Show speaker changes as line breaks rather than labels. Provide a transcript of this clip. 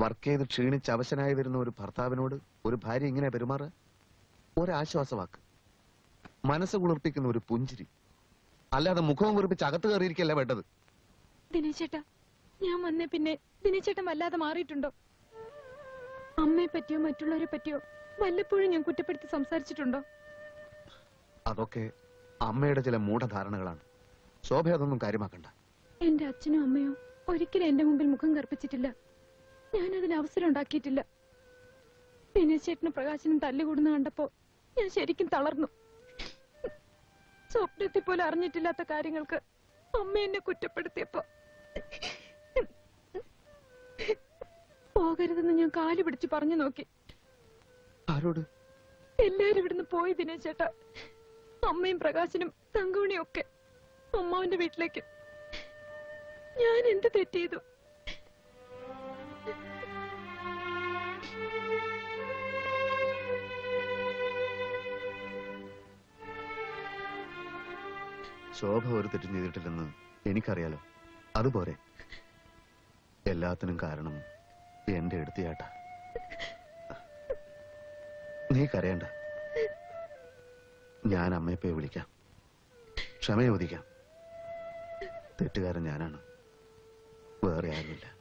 work ചെയ്ത് ക്ഷീണിച്ച് അവശനായി വരുന്ന ഒരു ഭർത്താവിനോട് ഒരു ഭാര്യ ഇങ്ങനെ പെരുമാറുക ഒരാശ്വാസവാക്ക് മനസ്സ് കുളിർപ്പിക്കുന്ന ഒരു പുഞ്ചിരി അല്ലാതെ മുഖവും കുറിപ്പിച്ച് അകത്ത് കയറിയിരിക്കല്ല വേണ്ടത്
ദിനേശേട്ടാ ഞാൻ വന്നേ പിന്നെ ദിനേശേട്ടൻ വല്ലാതെ മാറിയിട്ടുണ്ടോ അമ്മയെ പറ്റിയോ മറ്റുള്ളവരെ പറ്റിയോ വല്ലപ്പോഴും ഞാൻ കുറ്റപ്പെടുത്തി സംസാരിച്ചിട്ടുണ്ടോ
അതൊക്കെ അമ്മയുടെ ചില മൂഢധാരണകളാണ് ശോഭ അതൊന്നും കാര്യമാക്കണ്ട
എന്റെ അച്ഛനും അമ്മയോ ഒരിക്കലും എന്റെ മുമ്പിൽ മുഖം കറുപ്പിച്ചിട്ടില്ല ഞാൻ അതിന് അവസരം ഉണ്ടാക്കിയിട്ടില്ല ദിനേശേട്ടന് പ്രകാശനും തല്ലുകൂടുന്ന കണ്ടപ്പോ ഞാൻ ശരിക്കും തളർന്നു സ്വപ്നത്തിൽ പോലും അറിഞ്ഞിട്ടില്ലാത്ത കാര്യങ്ങൾക്ക് അമ്മ എന്നെ കുറ്റപ്പെടുത്തിയപ്പോ പോകരുതെന്ന് ഞാൻ കാല് പിടിച്ച് പറഞ്ഞു നോക്കി
ആരോട്
എല്ലാരും ഇവിടുന്ന് പോയി ദിനേശേട്ടാ അമ്മയും പ്രകാശനും തങ്കമണിയും ഒക്കെ അമ്മാവന്റെ വീട്ടിലേക്ക് ഞാൻ എന്ത് തെറ്റ് ചെയ്തു
ശോഭ ഒരു തെറ്റും ചെയ്തിട്ടില്ലെന്ന് എനിക്കറിയാലോ അതുപോരെ എല്ലാത്തിനും കാരണം എന്റെ എടുത്തിയാട്ട നീ കരയണ്ട ഞാൻ അമ്മയെ പോയി വിളിക്കാം ക്ഷമ ചോദിക്കാം തെറ്റുകാരൻ ഞാനാണ് വേറെ ആരുമില്ല